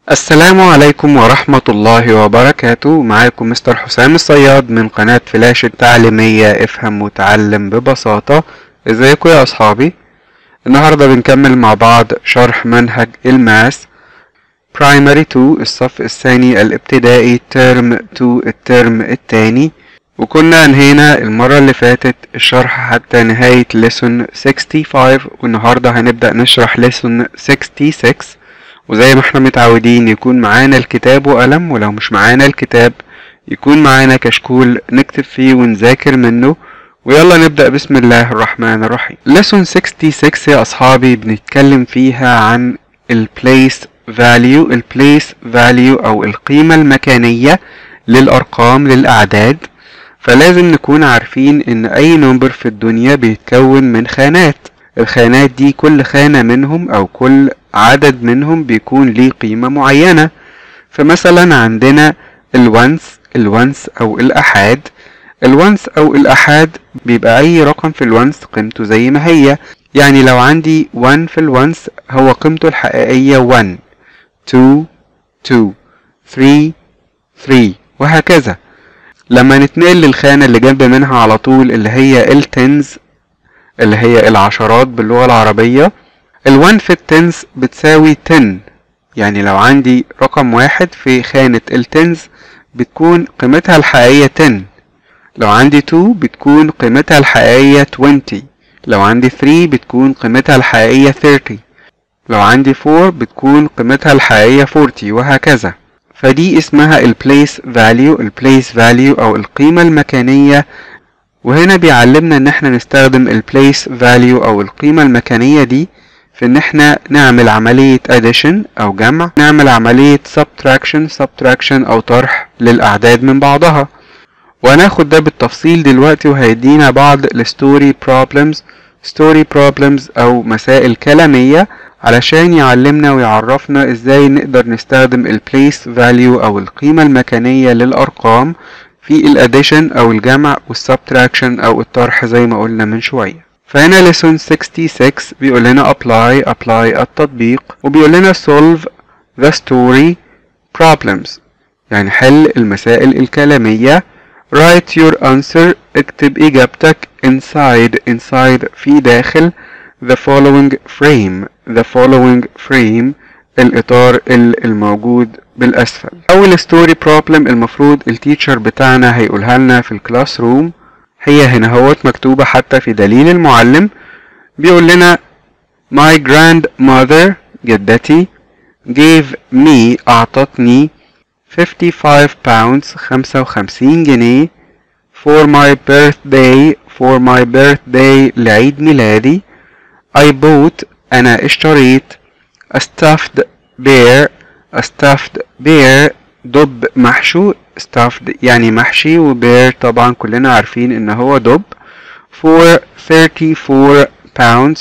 السلام عليكم ورحمة الله وبركاته معاكم مستر حسام الصياد من قناة فلاش التعليمية افهم وتعلم ببساطة ازيكم يا اصحابي النهاردة بنكمل مع بعض شرح منهج الماس برايمري 2 الصف الثاني الابتدائي ترم 2 الترم الثاني وكنا انهينا المرة اللي فاتت الشرح حتى نهاية lesson 65 والنهاردة هنبدأ نشرح lesson 66 وزي ما احنا متعودين يكون معانا الكتاب وقلم ولو مش معانا الكتاب يكون معانا كشكول نكتب فيه ونذاكر منه ويلا نبدأ بسم الله الرحمن الرحيم lesson 66 يا أصحابي بنتكلم فيها عن ال place value ال place value أو القيمة المكانية للأرقام للأعداد فلازم نكون عارفين إن أي نمبر في الدنيا بيتكون من خانات الخانات دي كل خانة منهم أو كل عدد منهم بيكون ليه قيمة معينة فمثلا عندنا الونس الونس أو الأحاد الونس أو الأحاد بيبقى أي رقم في الونس قيمته زي ما هي يعني لو عندي 1 في الونس هو قيمته الحقيقية 1 2 2 3 3 وهكذا لما نتنقل للخانة اللي جنب منها على طول اللي هي التنز اللي هي العشرات باللغة العربية الوان في التنز بتساوي 10 يعني لو عندي رقم واحد في خانة التنز بتكون قيمتها الحقيقية 10 لو عندي 2 بتكون قيمتها الحقيقية 20 لو عندي 3 بتكون قيمتها الحقيقية 30 لو عندي 4 بتكون قيمتها الحقيقية 40 وهكذا فدي اسمها ال place value ال place value أو القيمة المكانية وهنا بيعلمنا ان احنا نستخدم ال place value او القيمة المكانية دي في ان احنا نعمل عملية addition او جمع نعمل عملية subtraction subtraction او طرح للاعداد من بعضها وهناخد ده بالتفصيل دلوقتي وهيدينا بعض الستوري problems story problems او مسائل كلامية علشان يعلمنا ويعرفنا ازاي نقدر نستخدم ال place value او القيمة المكانية للارقام في الاديشن او الجمع والسبتراكشن او الطرح زي ما قلنا من شوية فهنا lesson 66 بيقول لنا apply apply التطبيق وبيقول لنا solve the story problems يعني حل المسائل الكلامية write your answer اكتب اجابتك inside inside في داخل the following frame the following frame الإطار الموجود بالأسفل أول ستوري بروبلم المفروض التيتشر بتاعنا هيقولها لنا في الكلاس روم هي هنا هوت مكتوبة حتى في دليل المعلم بيقول لنا My grandmother جدتي gave me أعطتني 55 pounds 55 جنيه for my birthday for my birthday لعيد ميلادي I bought أنا اشتريت a stuffed bear a stuffed bear دب محشو stuffed يعني محشي وبير طبعا كلنا عارفين ان هو دب for 34 pounds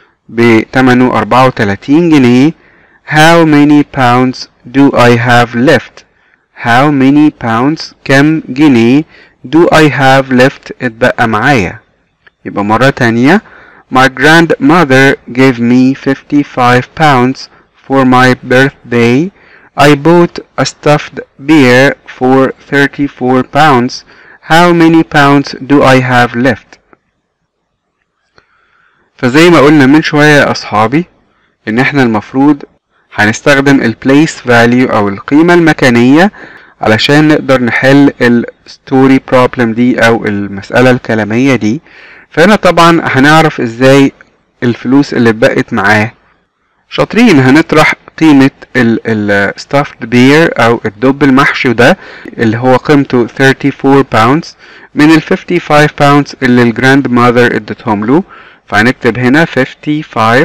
بتمنه 34 جنيه how many pounds do I have left how many pounds كم جنيه do I have left اتبقى معايا يبقى مرة تانية My grandmother gave me 55 pounds for my birthday. I bought a stuffed bear for 34 pounds. How many pounds do I have left? فزي ما قلنا من شوية يا أصحابي إن إحنا المفروض هنستخدم ال place value أو القيمة المكانية علشان نقدر نحل ال story problem دي أو المسألة الكلامية دي فهنا طبعا هنعرف ازاي الفلوس اللي اتبقت معاه شاطرين هنطرح قيمة ال stuffed bear او الدب المحشي ده اللي هو قيمته 34 pounds من ال 55 pounds اللي الجراند ماذر ادتهم له فهنكتب هنا 55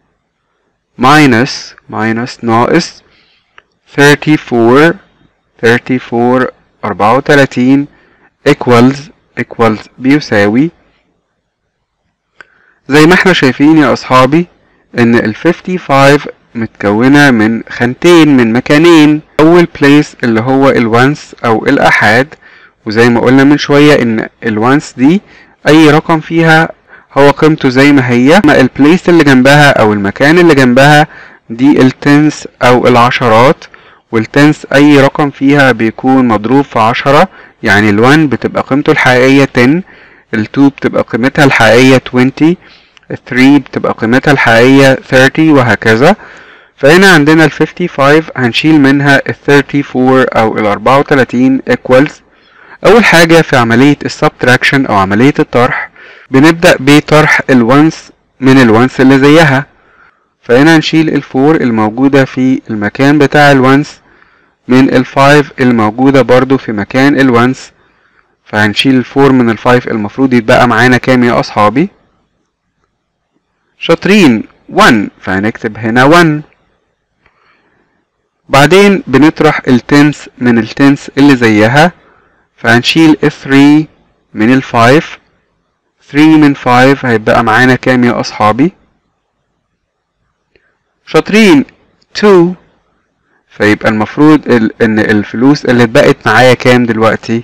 minus minus ناقص 34 34 34 equals equals بيساوي زي ما احنا شايفين يا اصحابي ان ال 55 متكونة من خانتين من مكانين اول بليس اللي هو الوانس او الاحاد وزي ما قلنا من شوية ان الوانس دي اي رقم فيها هو قيمته زي ما هي اما البليس اللي جنبها او المكان اللي جنبها دي التنس او العشرات والتنس أي رقم فيها بيكون مضروب في عشرة يعني الوان بتبقى قيمته الحقيقية 10 التو بتبقى قيمتها الحقيقية 20 الثري بتبقى قيمتها الحقيقية 30 وهكذا فهنا عندنا ال 55 هنشيل منها ال 34 أو ال 34 equals أول حاجة في عملية السبتراكشن أو عملية الطرح بنبدأ بطرح الونس من الونس اللي زيها فهنا هنشيل الفور الموجودة في المكان بتاع الونس من الفايف الموجودة برضو في مكان الونس فهنشيل الفور من الفايف المفروض يتبقى معانا كام يا أصحابي شاطرين 1 فهنكتب هنا 1 بعدين بنطرح التنس من التنس اللي زيها فهنشيل ال 3 من ال 5 3 من 5 هيبقى معانا كام يا أصحابي شاطرين 2 فيبقى المفروض ال ان الفلوس اللي اتبقت معايا كام دلوقتي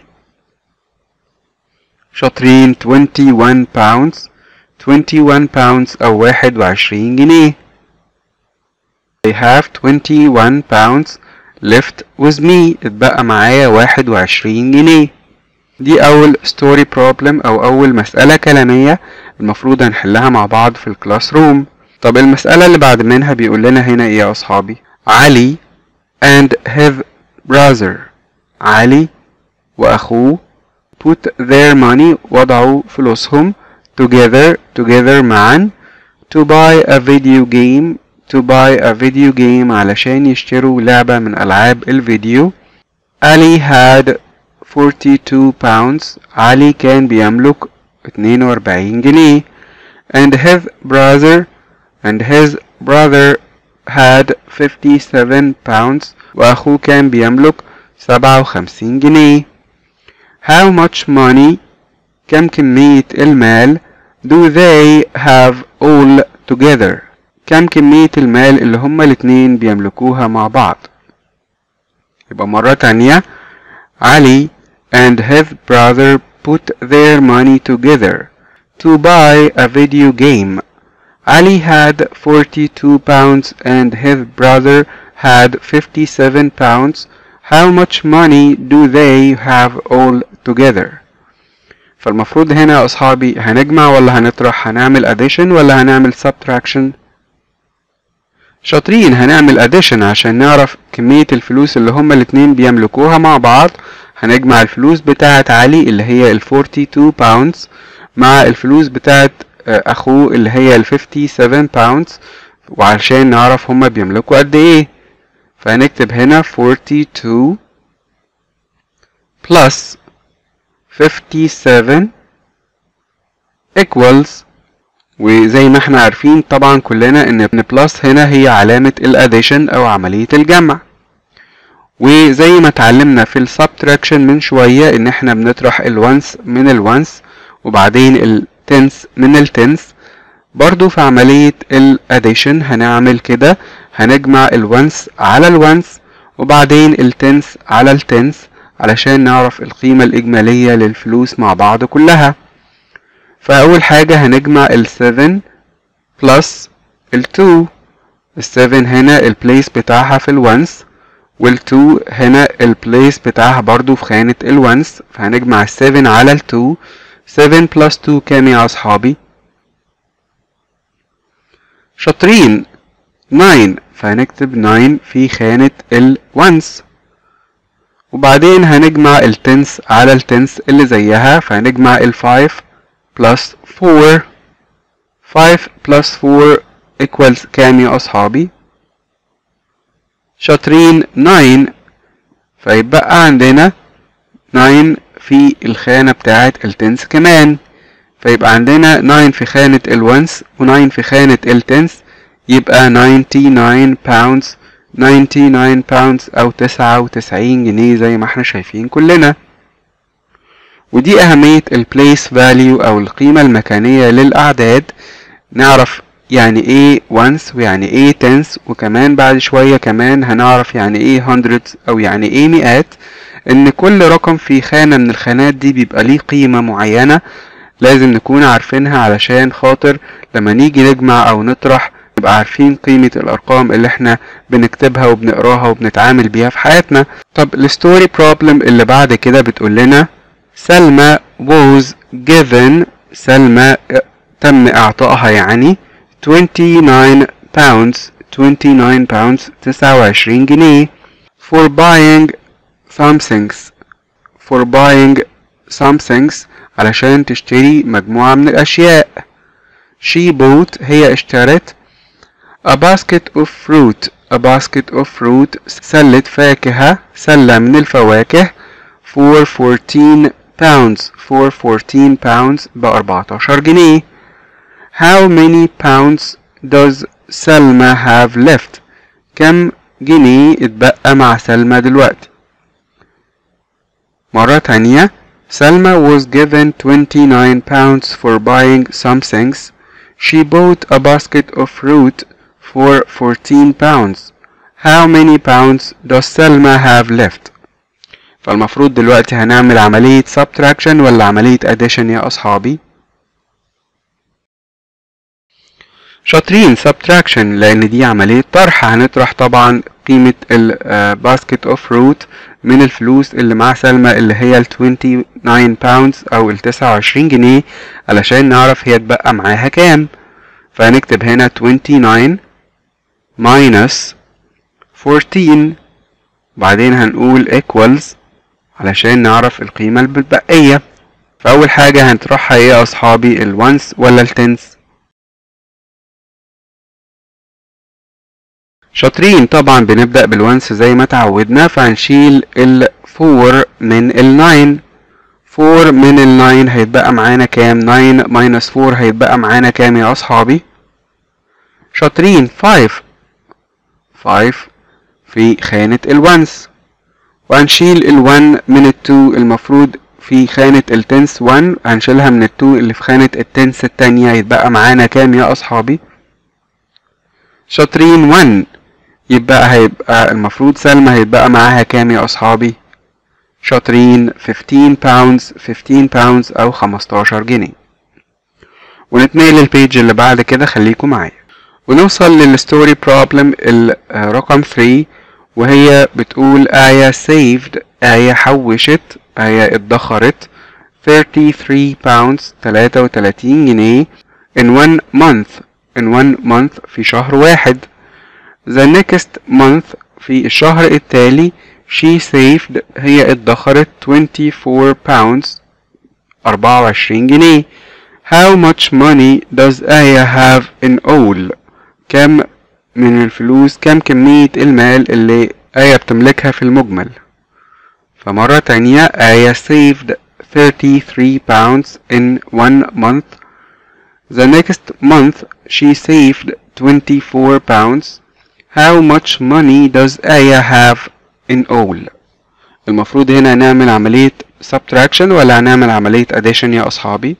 شاطرين 21 pounds 21 pounds او 21 جنيه I have 21 pounds left with me اتبقى معايا 21 جنيه دي أول story problem أو أول مسألة كلامية المفروض هنحلها مع بعض في الكلاس روم طب المسألة اللي بعد منها بيقول لنا هنا إيه يا أصحابي علي and his brother علي وأخوه put their money وضعوا فلوسهم together together معا to buy a video game to buy a video game علشان يشتروا لعبة من ألعاب الفيديو علي had 42 pounds علي كان بيملك 42 جنيه and his brother and his brother had 57 pounds وأخوه كان بيملك 57 جنيه how much money كم كمية المال do they have all together كم كمية المال اللي هما الاتنين بيملكوها مع بعض يبقى مرة تانية علي and his brother put their money together to buy a video game Ali had 42 pounds and his brother had 57 pounds. How much money do they have all together? فالمفروض هنا يا أصحابي هنجمع ولا هنطرح هنعمل addition ولا هنعمل subtraction شاطرين هنعمل addition عشان نعرف كمية الفلوس اللي هما الاتنين بيملكوها مع بعض هنجمع الفلوس بتاعة علي اللي هي ال 42 pounds مع الفلوس بتاعة اخوه اللي هي ال 57 باوندز وعشان نعرف هما بيملكوا قد ايه فهنكتب هنا 42 plus 57 equals وزي ما احنا عارفين طبعا كلنا ان بلس هنا هي علامة الاديشن او عملية الجمع وزي ما اتعلمنا في السبتراكشن من شوية ان احنا بنطرح الونس من الونس وبعدين التنس من التنس برضو في عملية الاديشن هنعمل كده هنجمع الونس على الونس وبعدين التنس على التنس علشان نعرف القيمة الإجمالية للفلوس مع بعض كلها فأول حاجة هنجمع ال 7 بلس ال 2 ال 7 هنا البليس بتاعها في الونس وال 2 هنا البليس بتاعها برضو في خانة الونس فهنجمع ال 7 على ال 2 7 بلس 2 كام يا أصحابي؟ شاطرين 9 فهنكتب 9 في خانة الونس وبعدين هنجمع التنس على التنس اللي زيها فهنجمع ال 5 بلس 4 5 بلس 4 equals كام يا أصحابي؟ شاطرين 9 فيبقى عندنا 9 في الخانة بتاعة التنس كمان فيبقى عندنا 9 في خانة الونس و9 في خانة التنس يبقى 99 pounds 99 pounds أو 99 جنيه زي ما احنا شايفين كلنا ودي أهمية ال place value أو القيمة المكانية للأعداد نعرف يعني ايه ones ويعني ايه tens وكمان بعد شوية كمان هنعرف يعني ايه hundreds أو يعني ايه مئات ان كل رقم في خانة من الخانات دي بيبقى ليه قيمة معينة لازم نكون عارفينها علشان خاطر لما نيجي نجمع او نطرح نبقى عارفين قيمة الأرقام اللي احنا بنكتبها وبنقراها وبنتعامل بيها في حياتنا طب الستوري بروبلم اللي بعد كده بتقول لنا سلمى was given سلمى تم إعطائها يعني 29 pounds 29 pounds 29 جنيه for buying some things for buying some things علشان تشتري مجموعة من الأشياء she bought هي اشترت a basket of fruit a basket of fruit سلة فاكهة سلة من الفواكه for 14 pounds for 14 pounds ب 14 جنيه how many pounds does سلمى have left كم جنيه اتبقى مع سلمى دلوقتي مرة تانية سلمى was given 29 pounds for buying some things she bought a basket of fruit for 14 pounds how many pounds does سلمى have left فالمفروض دلوقتي هنعمل عملية subtraction ولا عملية addition يا أصحابي شاطرين subtraction لأن دي عملية طرح هنطرح طبعا قيمة الباسكت اوف فروت من الفلوس اللي مع سلمى اللي هي ال 29 باوندز أو ال 29 جنيه علشان نعرف هي اتبقى معاها كام فهنكتب هنا 29 minus 14 بعدين هنقول equals علشان نعرف القيمة المتبقية فأول حاجة هنطرحها ايه يا أصحابي الونس ولا التنس شاطرين طبعا بنبدأ بالونس زي ما تعودنا فهنشيل ال 4 من ال 9 4 من ال 9 هيتبقى معانا كام 9 minus 4 هيتبقى معانا كام يا أصحابي شاطرين 5 5 في خانة الونس وهنشيل ال 1 من ال 2 المفروض في خانة التنس 1 هنشيلها من ال 2 اللي في خانة التنس التانية يتبقى معانا كام يا أصحابي شاطرين 1 يبقى هيبقى المفروض سلمى هيتبقى معاها كام يا أصحابي شاطرين 15 باوندز 15 باوندز أو 15 جنيه ونتنقل للبيج اللي بعد كده خليكم معايا ونوصل للستوري بروبلم الرقم 3 وهي بتقول آية saved آية حوشت آية ادخرت 33 pounds 33 جنيه in one month in one month في شهر واحد the next month في الشهر التالي she saved هي ادخرت 24 pounds 24 جنيه how much money does آية have in all كم من الفلوس كم كمية المال اللي آية بتملكها في المجمل فمرة تانية آية saved 33 pounds in one month the next month she saved 24 pounds how much money does آية have in all المفروض هنا نعمل عملية subtraction ولا هنعمل عملية addition يا أصحابي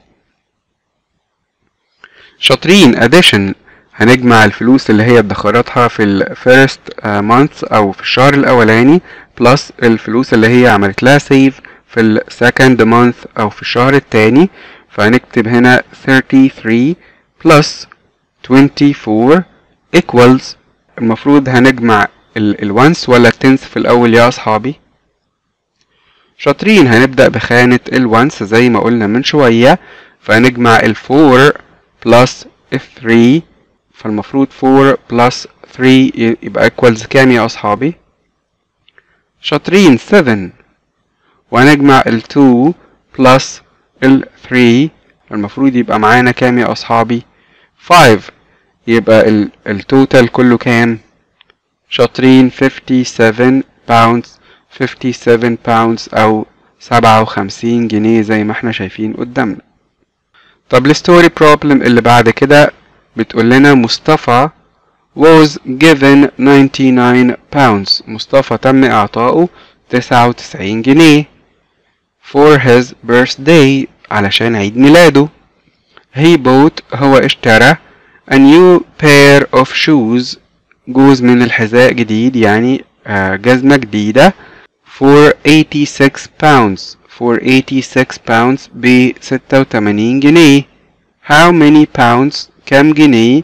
شاطرين addition هنجمع الفلوس اللي هي ادخرتها في ال first month أو في الشهر الأولاني plus الفلوس اللي هي عملت لها save في ال second month أو في الشهر التاني فهنكتب هنا 33 plus 24 equals المفروض هنجمع الونس ولا التنس في الأول يا أصحابي شاطرين هنبدأ بخانة الونس زي ما قلنا من شوية فهنجمع ال 4 plus 3 فالمفروض 4 plus 3 يبقى equals كام يا أصحابي شاطرين 7 وهنجمع ال 2 plus ال 3 المفروض يبقى معانا كام يا أصحابي 5 يبقى ال التوتال كله كام شاطرين 57 pounds 57 pounds أو 57 جنيه زي ما احنا شايفين قدامنا طب الستوري بروبلم اللي بعد كده بتقول لنا مصطفى was given 99 pounds مصطفى تم إعطائه 99 جنيه for his birthday علشان عيد ميلاده he bought هو اشترى a new pair of shoes جوز من الحذاء جديد يعني جزمة جديدة for 86 pounds for 86 pounds ب 86 جنيه how many pounds كم جنيه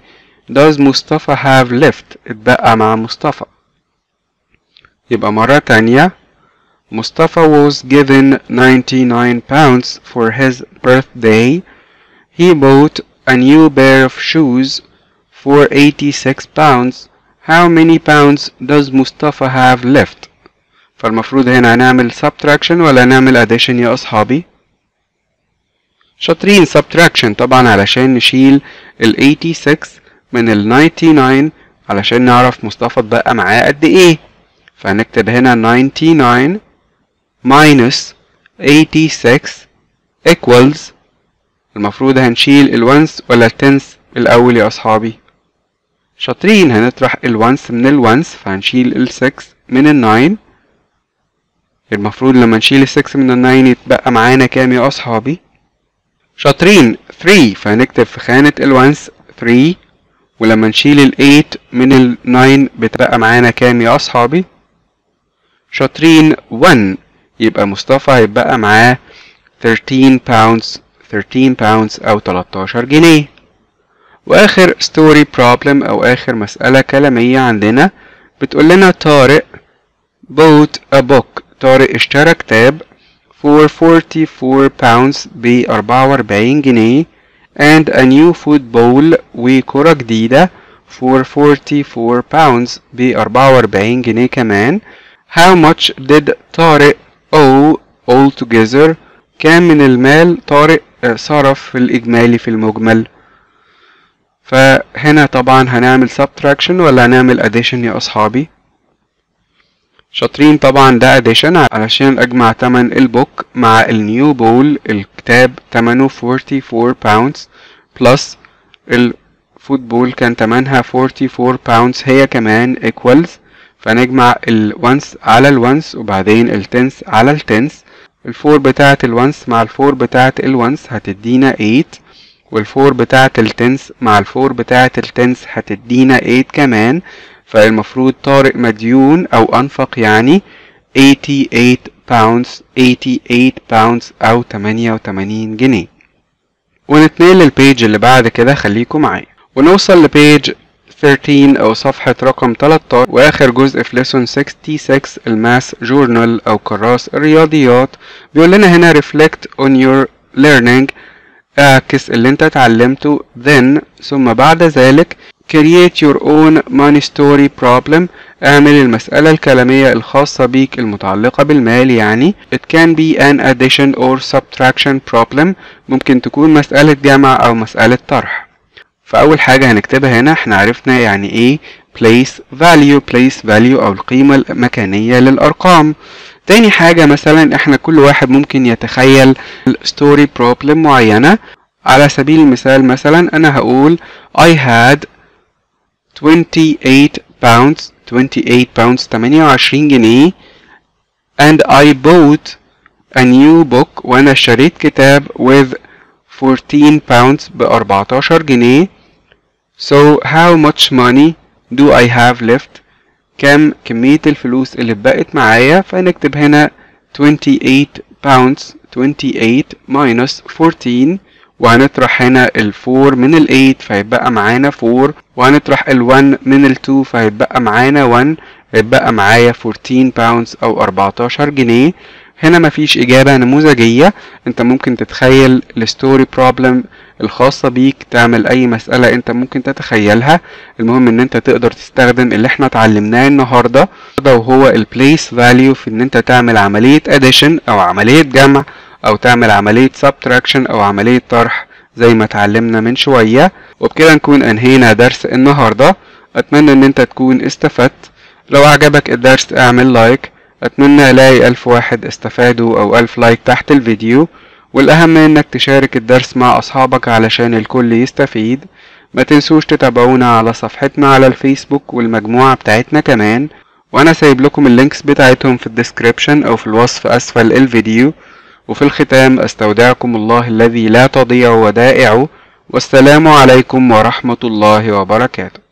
does مصطفى have left اتبقى مع مصطفى يبقى مرة تانية مصطفى was given 99 pounds for his birthday he bought a new pair of shoes for 86 pounds how many pounds does مصطفى have left فالمفروض هنا هنعمل subtraction ولا نعمل addition يا أصحابي شاطرين subtraction طبعا علشان نشيل ال 86 من ال 99 علشان نعرف مصطفى اتبقى معاه قد ايه فهنكتب هنا 99 minus 86 equals المفروض هنشيل الونس ولا التنس الأول يا أصحابي شاطرين هنطرح الونس من الونس فهنشيل السكس من الناين المفروض لما نشيل السكس من الناين يتبقى معانا كام يا أصحابي شاطرين 3 فهنكتب في خانة الونس 3 ولما نشيل ال 8 من ال 9 بتبقى معانا كام يا أصحابي شاطرين 1 يبقى مصطفى هيبقى معاه 13 pounds 13 pounds أو 13 جنيه وآخر story problem أو آخر مسألة كلامية عندنا بتقول لنا طارق bought a book طارق اشترى كتاب for 44 pounds ب 44 جنيه and a new football وكرة جديدة for 44 pounds ب 44 جنيه كمان how much did طارق owe altogether كام من المال طارق صرف في الإجمالي في المجمل فهنا طبعا هنعمل subtraction ولا هنعمل addition يا أصحابي شاطرين طبعا ده addition علشان أجمع تمن البوك مع النيو بول الكتاب تمنه 44 pounds plus الفوتبول كان تمنها 44 pounds هي كمان equals فنجمع الونس على الونس وبعدين التنس على التنس الفور بتاعة الونس مع الفور بتاعة الونس هتدينا 8 والفور بتاعة التنس مع الفور بتاعة التنس هتدينا 8 كمان فالمفروض طارق مديون أو أنفق يعني 88 pounds 88 pounds أو 88 جنيه ونتنقل للبيج اللي بعد كده خليكم معايا ونوصل لبيج 13 أو صفحة رقم 13 وآخر جزء في ليسون 66 الماس جورنال أو كراس الرياضيات بيقول لنا هنا reflect on your learning اعكس اللي انت اتعلمته then ثم بعد ذلك create your own money story problem اعمل المسألة الكلامية الخاصة بيك المتعلقة بالمال يعني it can be an addition or subtraction problem ممكن تكون مسألة جمع أو مسألة طرح فأول حاجة هنكتبها هنا احنا عرفنا يعني ايه place value place value أو القيمة المكانية للأرقام تاني حاجة مثلا احنا كل واحد ممكن يتخيل story problem معينة على سبيل المثال مثلا أنا هقول I had 28 pounds 28 pounds 28 جنيه and I bought a new book وأنا اشتريت كتاب with 14 pounds ب 14 جنيه so how much money do I have left كم كمية الفلوس اللي اتبقت معايا فنكتب هنا 28 pounds 28 minus 14 وهنطرح هنا ال 4 من ال 8 فيبقى معانا 4 وهنطرح ال 1 من ال 2 فيبقى معانا 1 هيبقى معايا 14 باوندز او 14 جنيه هنا مفيش إجابة نموذجية انت ممكن تتخيل الستوري بروبلم الخاصة بيك تعمل أي مسألة انت ممكن تتخيلها المهم ان انت تقدر تستخدم اللي احنا اتعلمناه النهاردة وهو البليس فاليو في ان انت تعمل عملية اديشن او عملية جمع او تعمل عملية سبتراكشن او عملية طرح زي ما اتعلمنا من شوية وبكده نكون انهينا درس النهاردة اتمنى ان انت تكون استفدت لو عجبك الدرس اعمل لايك اتمنى الاقي الف واحد استفادوا او الف لايك تحت الفيديو والاهم انك تشارك الدرس مع اصحابك علشان الكل يستفيد ما تنسوش تتابعونا على صفحتنا على الفيسبوك والمجموعة بتاعتنا كمان وانا سايب لكم اللينكس بتاعتهم في الديسكريبشن او في الوصف اسفل الفيديو وفي الختام استودعكم الله الذي لا تضيع ودائعه والسلام عليكم ورحمة الله وبركاته